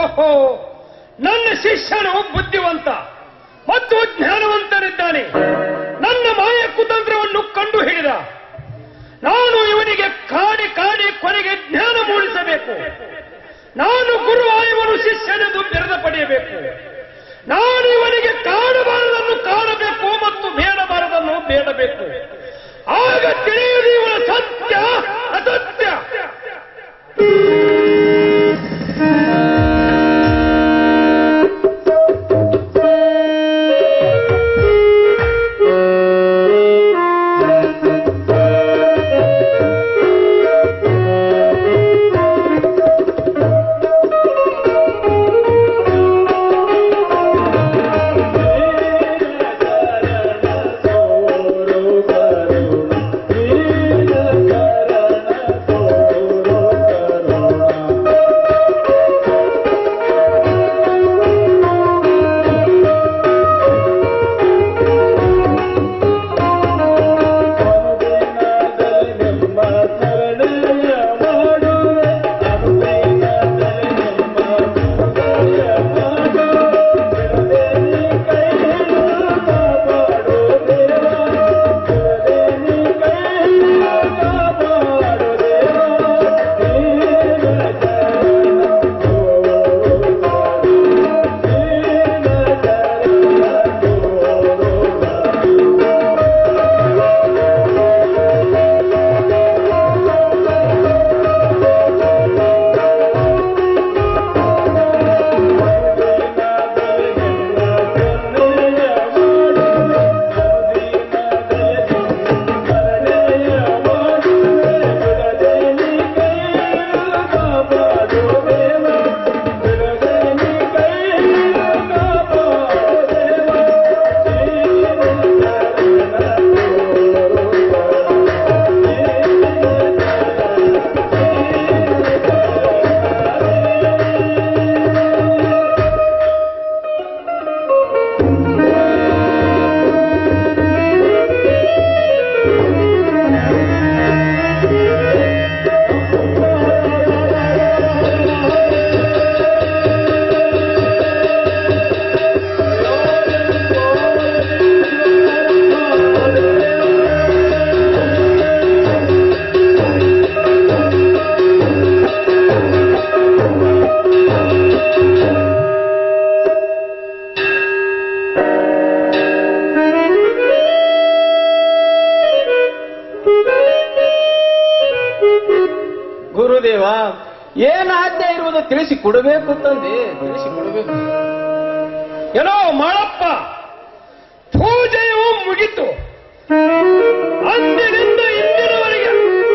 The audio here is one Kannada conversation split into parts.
ಓಹೋ ನನ್ನ ಶಿಷ್ಯನು ಬುದ್ಧಿವಂತ ಮತ್ತು ಜ್ಞಾನವಂತನಿದ್ದಾನೆ ನನ್ನ ಮಾಯ ಕುತಂತ್ರವನ್ನು ಕಂಡು ಹಿಡಿದ ನಾನು ಇವನಿಗೆ ಕಾಡಿ ಕಾಡಿ ಕೊನೆಗೆ ಜ್ಞಾನ ಮೂಡಿಸಬೇಕು ನಾನು ಗುರುವಾಯುವನು ಶಿಷ್ಯನೆಂದು ಬಿರದ ಪಡೆಯಬೇಕು ನಾನು ಇವನಿಗೆ ಕಾಡಬಾರದನ್ನು ಕಾಡಬೇಕು ಮತ್ತು ಬೇಡಬಾರದನ್ನು ಬೇಡಬೇಕು ಆಗ ತಿಳಿಯುವುದು ಇವನ ಸತ್ಯ ಅಸತ್ಯ ಗುರುದೇವ ಏನ್ ಆಜ್ಞೆ ಇರುವುದು ತಿಳಿಸಿ ಕೊಡಬೇಕು ತಂದೆ ತಿಳಿಸಿ ಕೊಡಬೇಕು ಏನೋ ಮಾಡಪ್ಪ ಪೂಜೆಯು ಮುಗಿತು ಅಂದಿನಿಂದ ಇಂದಿನವರೆಗೆ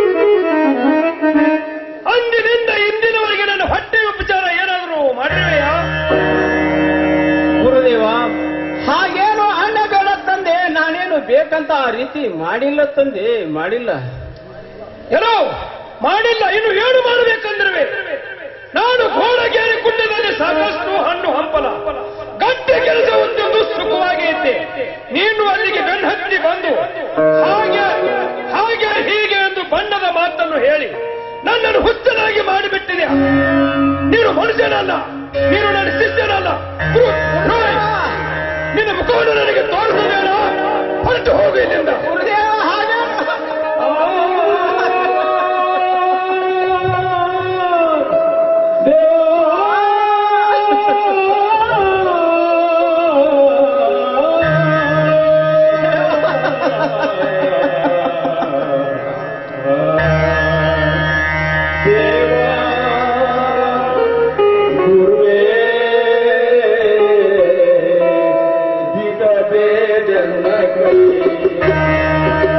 ಅಂದಿನಿಂದ ಇಂದಿನವರೆಗೆ ನನ್ನ ಹೊಟ್ಟೆ ಉಪಚಾರ ಏನಾದರೂ ಮಾಡಿರುವೆಯಾ ಗುರುದೇವ ಹಾಗೇನು ಅಣ್ಣ ಬೇಡ ತಂದೆ ನಾನೇನು ಬೇಕಂತ ಆ ರೀತಿ ಮಾಡಿಲ್ಲ ತಂದೆ ಮಾಡಿಲ್ಲ ಏನೋ ಮಾಡಿಲ್ಲ ಇನ್ನು ಏನು ಮಾಡಬೇಕಂದ್ರೆ ನಾನು ಘೋಡಗೇರಿ ಕುಂಡದಲ್ಲಿ ಸಾಕಷ್ಟು ಹಣ್ಣು ಹಂಪಲ ಗಟ್ಟಿ ಕೆಲಸ ಒಂದೊಂದು ಸುಖವಾಗಿ ಇದ್ದೆ ನೀನು ಅಲ್ಲಿಗೆ ಬೆನ್ನತ್ತಿ ಬಂದು ಹಾಗೆ ಹಾಗೆ ಹೀಗೆ ಎಂದು ಬಣ್ಣದ ಮಾತನ್ನು ಹೇಳಿ ನನ್ನನ್ನು ಹುಚ್ಚನಾಗಿ ಮಾಡಿಬಿಟ್ಟಿದೆ ನೀನು ಮನುಷ್ಯನಲ್ಲ ನೀನು ನನ್ನ ಶಿಷ್ಯನಲ್ಲ ಗುರು, ರೋಯ್, ನಿನ್ನ ಮುಖವನ್ನು ನನಗೆ ತೋರಿಸಬೇಡ ಹೊರಟು ಹೋಗು ಇಲ್ಲಿಂದ ಗುರುದೇವ ಹಾಗೆ ಜನ್ಮ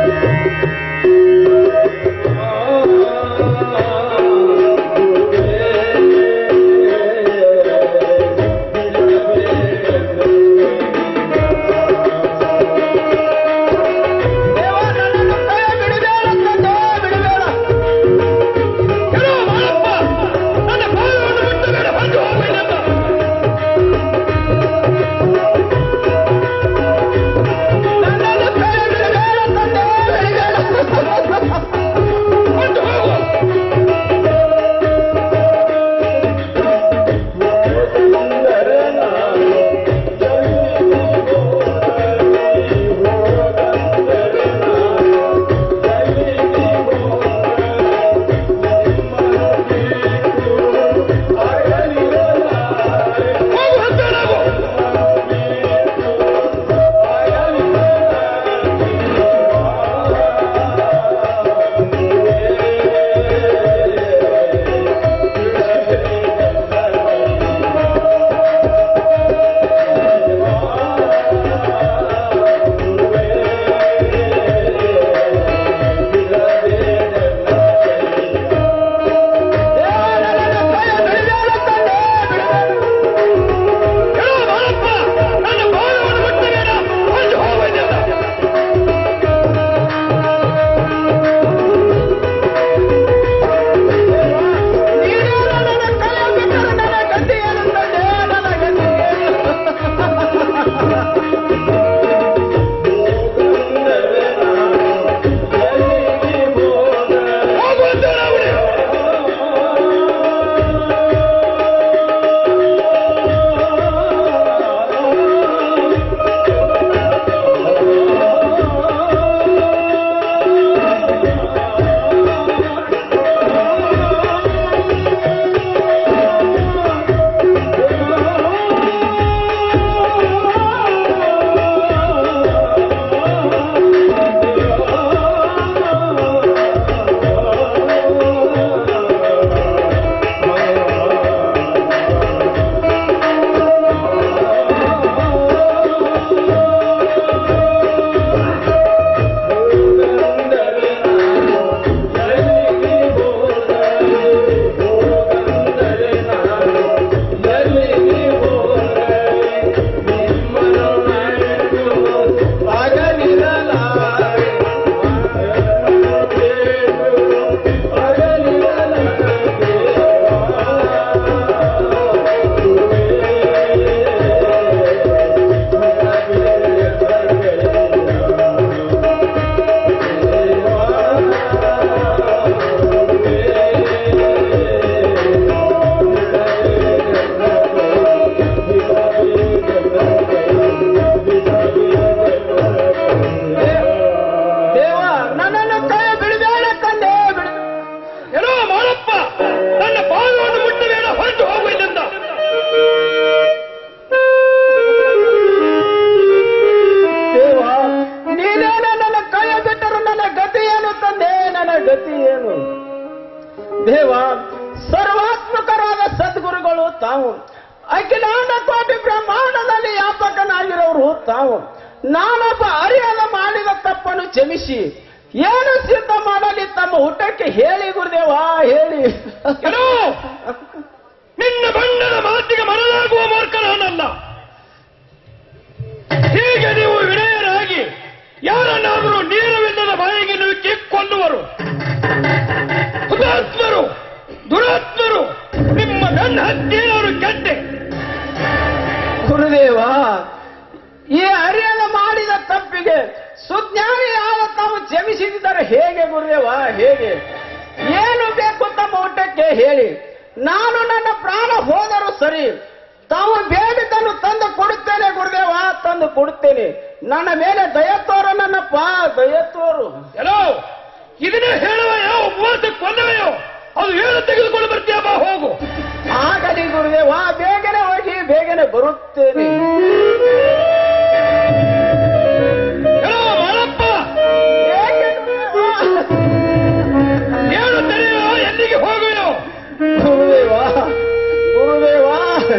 ತಾವು ಅಖಿಲಾಂಡ ಕೋಟಿ ಬ್ರಹ್ಮಾಂಡದಲ್ಲಿ ವ್ಯಾಪಕನಾಗಿರೋರು ತಾವು ನಾನೊಬ್ಬ ಅರಿಯದ ಮಾಡಿದ ತಪ್ಪನ್ನು ಕ್ಷಮಿಸಿ ಏನು ಸಿದ್ಧ ಮಾಡಲಿ ತಮ್ಮ ಊಟಕ್ಕೆ ಹೇಳಿ ಗುರುದೇವ ಹೇಳಿ ಏನೋ ನಿನ್ನ ಬಣ್ಣದ ಮಾತಿಗೆ ಮರಳಾಗುವ ಮೂರ್ಖ ನಾನಲ್ಲ ಹೀಗೆ ನೀವು ವಿನಯರಾಗಿ ಯಾರನ್ನಾದರೂ ನೀರವಿಲ್ಲದ ಬಾಯಿಗೆ ನುಗ್ಗಿ ಕೊಲ್ಲುವರು ಹುತಾತ್ಮರು ದುರಾತ್ಮರು ನಿಮ್ಮ ನನ್ನ ಹತ್ಯೇನವರು ಗೆದ್ದೆ ಗುರುದೇವ ಈ ಅರಿಯದ ಮಾಡಿದ ತಪ್ಪಿಗೆ ಸುಜ್ಞಾನಿಯಾದ ತಾವು ಕ್ಷಮಿಸಿದ್ದಾರೆ ಹೇಗೆ ಗುರುದೇವ ಹೇಗೆ ಏನು ಬೇಕು ತಮ್ಮ ಊಟಕ್ಕೆ ಹೇಳಿ ನಾನು ನನ್ನ ಪ್ರಾಣ ಹೋದರೂ ಸರಿ ತಾವು ಬೇಡಿದ್ದನ್ನು ತಂದು ಕೊಡುತ್ತೇನೆ ಗುರುದೇವ ತಂದು ಕೊಡುತ್ತೇನೆ ನನ್ನ ಮೇಲೆ ದಯತೋರು ನನ್ನಪ್ಪ ದಯತೋರು ಎಲ್ಲೋ ಇದನ್ನೇ ಹೇಳುವೆಯೋ ಉಪವಾಸ ಕೊಲ್ಲವೆಯೋ ಅದು ಹೇಳು ತೆಗೆದುಕೊಂಡು ಬರ್ತೀಯ ಬಾ ಹೋಗು ಆಗಲಿ ಗುರುದೇವ ಬೇಗನೆ ಹೋಗಿ ಬೇಗನೆ ಬರುತ್ತೇನೆ ಎಲ್ಲೋ ಮಾಳಪ್ಪ ಏಕೆ ಗುರುದೇವ? ಹೇಳು ತೆರೆಯೋ ಎಲ್ಲಿಗೆ ಹೋಗುವೆಯೋ ಗುರುದೇವ ಗುರುದೇವ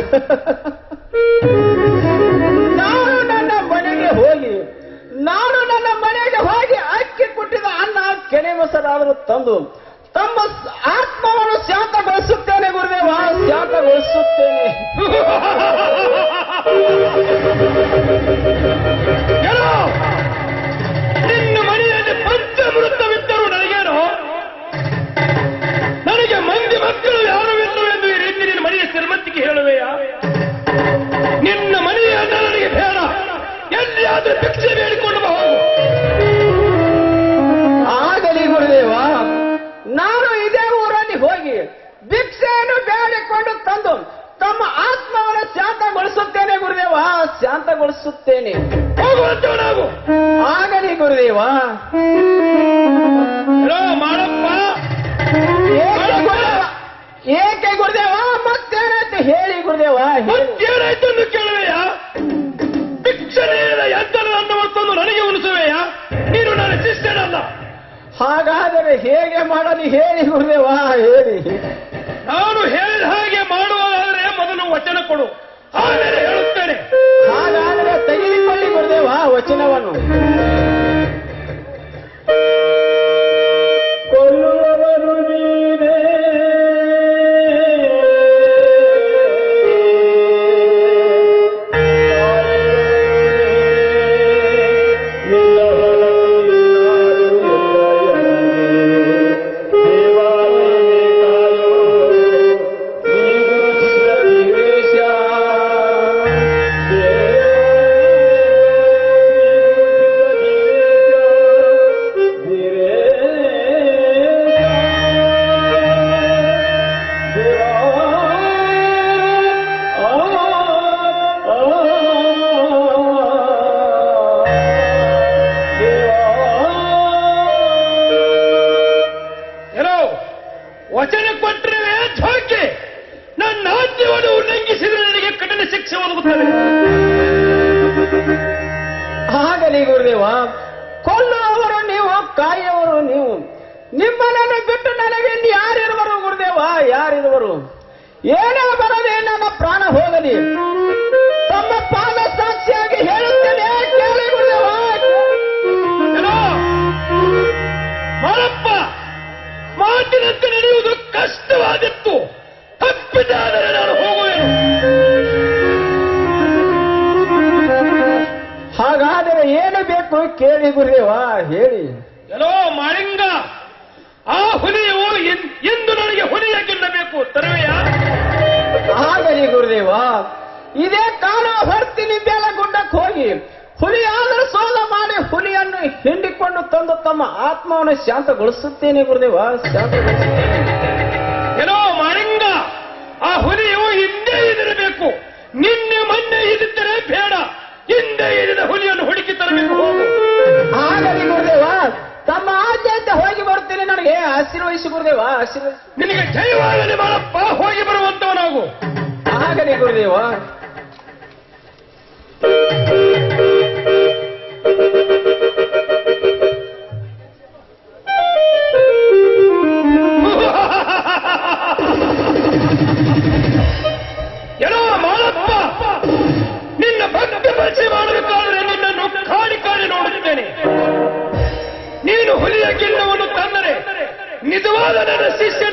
ನಾನು ನನ್ನ ಮನೆಗೆ ಹೋಗಿ ನಾನು ನನ್ನ ಮನೆಗೆ ಹೋಗಿ ಅಕ್ಕಿ ಕೊಟ್ಟಿದ ಅನ್ನ ಕೆನೆ ಮೊಸರಾದರೂ ತಂದು ತಮ್ಮ ಸ- ಆತ್ಮವನ್ನು ಶಾಂತಗೊಳಿಸುತ್ತೇನೆ ಗುರುದೇವ ಶಾಂತಗೊಳಿಸುತ್ತೇನೆ ಎಲ್ಲೋ ನಿನ್ನ ಮನೆಯಲ್ಲಿ ಪಂಚಮೃತವಿದ್ದರೂ ನನಗೇನು ನನಗೆ ಮಂದಿ ಮಕ್ಕಳು ಯಾರು ಇಲ್ಲವೆಂದು ಈ ರೀತಿ ನಿನ್ನ ಮನೆಯ ಶ್ರೀಮಂತಿಗೆ ಹೇಳುವೆಯ ನಿನ್ನ ಮನೆಯ ಅನ್ನ ನನಗೆ ಬೇಡ ಎಲ್ಲಿಯಾದ್ರೂ ಭಿಕ್ಷೆ ಬೇಡಿಕೊಂಡು ಬಾ ಹೋಗು ಆಗಲಿ ಗುರುದೇವ ನಾನು ಇದೇ ಊರಲ್ಲಿ ಹೋಗಿ ಭಿಕ್ಷೆಯನ್ನು ಬೇಡಿಕೊಂಡು ತಂದು ತಮ್ಮ ಆತ್ಮವನ್ನು ಶಾಂತಗೊಳಿಸುತ್ತೇನೆ ಗುರುದೇವ ಶಾಂತಗೊಳಿಸುತ್ತೇನೆ ಹೋಗುವಂತವನಾಗು ಆಗಲಿ ಗುರುದೇವ ಎಲ್ಲೋ ಮಾಡಪ್ಪ ಏಕೆ ಗುರುದೇವ ಏಕೆ ಗುರುದೇವ ಮತ್ತೇನಾಯ್ತು ಹೇಳಿ ಗುರುದೇವ ಹೇಳಿ. ಮತ್ತೇನಾಯ್ತು ಎಂದು ಕೇಳುವೆಯ ಭಿಕ್ಷೆ ನೀಡಿದ ಯಂತ್ರದ ಅನ್ನವನ್ನು ತಂದು ನನಗೆ ಉಣಿಸುವೆಯ ನೀನು ನನ್ನ ಶಿಷ್ಯನಲ್ಲ ಹಾಗಾದರೆ ಹೇಗೆ ಮಾಡಲಿ ಹೇಳಿ ಗುರುದೇವ ಹೇಳಿ ನಾನು ಹೇಳಿದ ಹಾಗೆ ಮಾಡುವುದಾದರೆ ಮೊದಲು ವಚನ ಕೊಡು ಆಮೇಲೆ ಹೇಳುತ್ತೇನೆ ಹಾಗಾದರೆ ತೆಗೆದುಕೊಳ್ಳಿ ಗುರುದೇವ ವಚನವನ್ನು ಕೊಲ್ಲುವವರು ನೀನೇ ಏನೋ ವಚನ ಕೊಟ್ಟರೆ ಝೋಕೆ ನನ್ನ ಆಜ್ಞೆಯನ್ನು ಉಲ್ಲಂಘಿಸಿದರೆ ನನಗೆ ಕಠಿಣ ಶಿಕ್ಷೆ ಒದಗುತ್ತದೆ ಆಗಲಿ ಗುರುದೇವ ಕೊಲ್ಲುವವರು ನೀವು ಕಾಯುವವರು ನೀವು ನಿಮ್ಮನನ್ನು ಬಿಟ್ಟು ನನಗೆ ಇಲ್ಲಿ ಯಾರಿರುವರು ಗುರುದೇವ ಯಾರಿರುವರು ಏನೇ ಬರಲಿ ನನ್ನ ಪ್ರಾಣ ಹೋಗಲಿ ತಮ್ಮ ಪಾದ ಸಾಕ್ಷಿಯಾಗಿ ಹೇಳುತ್ತೇನೆ ಕೇಳಿ ಗುರುದೇವ ಏನೋ ಮಾರಪ್ಪ ಮಾತಿನಂತೆ ನಡೆಯುವುದು ಕಷ್ಟವಾದಿತ್ತು ತಪ್ಪಿದಾದರೆ ನಾನು ಹೋಗುವೆನು ಹಾಗಾದರೆ ಏನು ಬೇಕು ಕೇಳಿ ಗುರುದೇವ ಹೇಳಿ ಎಲ್ಲೋ ಮಾಳಿಂಗ ಆ ಹುಲಿಯು ಇನ್- ಇಂದು ನನಗೆ ಹುಲಿಯ ಗೆಲ್ಲಬೇಕು ತರುವೆಯ ಆಗಲಿ ಗುರುದೇವ ಇದೇ ಕಾಣುವ ಹೊರ್ತಿನಿ ಬೇಲ ಗುಡ್ಡಕ್ಕೆ ಹೋಗಿ ಹುಲಿ ಆದರೂ ಸೋದ ಮಾಡಿ ಹುಲಿಯನ್ನು ಹಿಂಡಿಕೊಂಡು ತಂದು ತಮ್ಮ ಆತ್ಮವನ್ನು ಶಾಂತಗೊಳಿಸುತ್ತೇನೆ ಗುರುದೇವ ಶಾಂತಗೊಳಿಸುತ್ತೇನೆ ಏನೋ ಮಾಳಿಂಗ ಆ ಹುಲಿಯು ಹಿಂದೆ ಇದಿರಬೇಕು ನಿನ್ನೆ ಮೊನ್ನೆ ಇದ್ದರೆ ಬೇಡ ಹಿಂದೆ ಇರಿದ ಹುಲಿಯನ್ನು ಹುಡುಕಿ ತರಬೇಕು ಹೋಗು ಆಗಲಿ ಗುರುದೇವ ತಮ್ಮ ಆಚೆಯಿಂದ ಹೋಗಿ ಬರುತ್ತೇನೆ ನನಗೆ ಆಶೀರ್ವದಿಸಿ ಗುರುದೇವ ಆಶೀರ್ವದಿಸಿ ನಿನಗೆ ಜಯವಾಗಲಿ ಮಾರಪ್ಪ ಹೋಗಿ ಬರುವಂತವನಾಗು ಆಗಲಿ ಗುರುದೇವ ನಿಜವಾದ ನನ್ನ ಶಿಷ್ಯ